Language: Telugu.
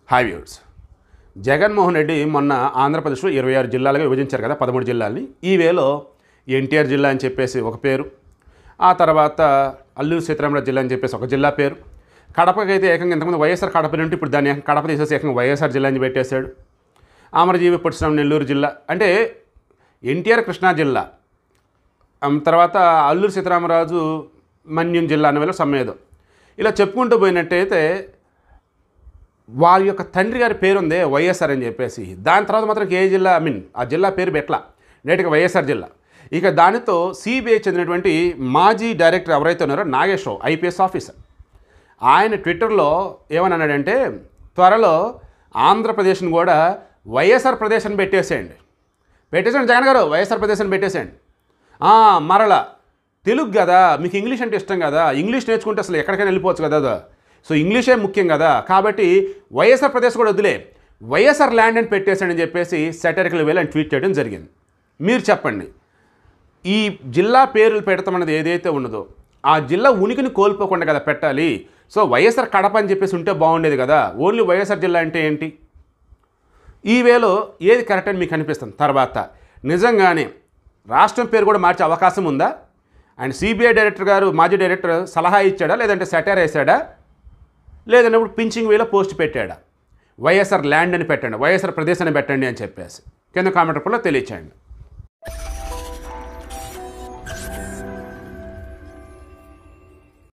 హాయ్ వ్యూర్స్ జగన్మోహన్ రెడ్డి మొన్న ఆంధ్రప్రదేశ్లో ఇరవై ఆరు జిల్లాలుగా విభజించారు కదా పదమూడు జిల్లాల్ని ఈ వేలో ఎన్టీఆర్ జిల్లా అని చెప్పేసి ఒక పేరు ఆ తర్వాత అల్లూరు సీతారామరాజు జిల్లా అని చెప్పేసి ఒక జిల్లా పేరు కడపకైతే ఏకంగా ఇంతకుముందు వైఎస్ఆర్ కడప నుండి ఇప్పుడు దాన్ని ఏకంగా కడప తీసేసి ఏకంగా వైఎస్ఆర్ జిల్లా అని పెట్టేశాడు అమరజీవి పుట్టిన నెల్లూరు జిల్లా అంటే ఎన్టీఆర్ కృష్ణా జిల్లా ఆమ్ తర్వాత అల్లూరు సీతారామరాజు మన్యం జిల్లా అనే వేళ సమ్మేదో ఇలా చెప్పుకుంటూ పోయినట్టయితే వారి యొక్క తండ్రి గారి పేరు ఉంది వైఎస్ఆర్ అని చెప్పేసి దాని తర్వాత మాత్రం ఏ జిల్లా ఐ మీన్ ఆ జిల్లా పేరు పెట్ల నేటికి వైఎస్ఆర్ జిల్లా ఇక దానితో సిబిఐ చెందినటువంటి మాజీ డైరెక్టర్ ఎవరైతే ఉన్నారో నాగేశ్వరరావు ఐపీఎస్ ఆఫీసర్ ఆయన ట్విట్టర్లో ఏమని అన్నాడంటే త్వరలో ఆంధ్రప్రదేశ్ని కూడా వైఎస్ఆర్ ప్రదేశ్ అని పెట్టేసేయండి పెట్టేసేయండి జగన్ గారు వైఎస్ఆర్ ప్రదేశ్ అని పెట్టేసేయండి ఆ, మరలా తెలుగు కదా మీకు ఇంగ్లీష్ అంటే ఇష్టం కదా ఇంగ్లీష్ నేర్చుకుంటే అసలు ఎక్కడికైనా వెళ్ళిపోవచ్చు కదా అది. సో ఇంగ్లీషే ముఖ్యం కదా కాబట్టి వైఎస్ఆర్ ప్రదేశ్ కూడా వదిలే వైఎస్ఆర్ ల్యాండ్ అని పెట్టేసాడని చెప్పేసి సెటరికల్ వేలు అని ట్వీట్ చేయడం జరిగింది మీరు చెప్పండి ఈ జిల్లా పేర్లు పెడతామన్నది ఏదైతే ఉన్నదో ఆ జిల్లా ఉనికిని కోల్పోకుండా కదా పెట్టాలి సో వైఎస్ఆర్ కడప అని చెప్పేసి ఉంటే బాగుండేది కదా ఓన్లీ వైఎస్ఆర్ జిల్లా అంటే ఏంటి ఈ వేలో ఏది కరెక్ట్ అని మీకు అనిపిస్తుంది తర్వాత నిజంగానే రాష్ట్రం పేరు కూడా మార్చే అవకాశం ఉందా అండ్ సిబిఐ డైరెక్టర్ గారు మాజీ డైరెక్టర్ సలహా ఇచ్చాడా లేదంటే సెటర్ వేసాడా లేదంటే ఇప్పుడు పించింగ్ వేలో పోస్ట్ పెట్టాడా వైఎస్ఆర్ ల్యాండ్ అని పెట్టండి వైఎస్ఆర్ ప్రదేశ్ అని పెట్టండి అని చెప్పేసి కింద కామెంట్ రూపంలో తెలియచేయండి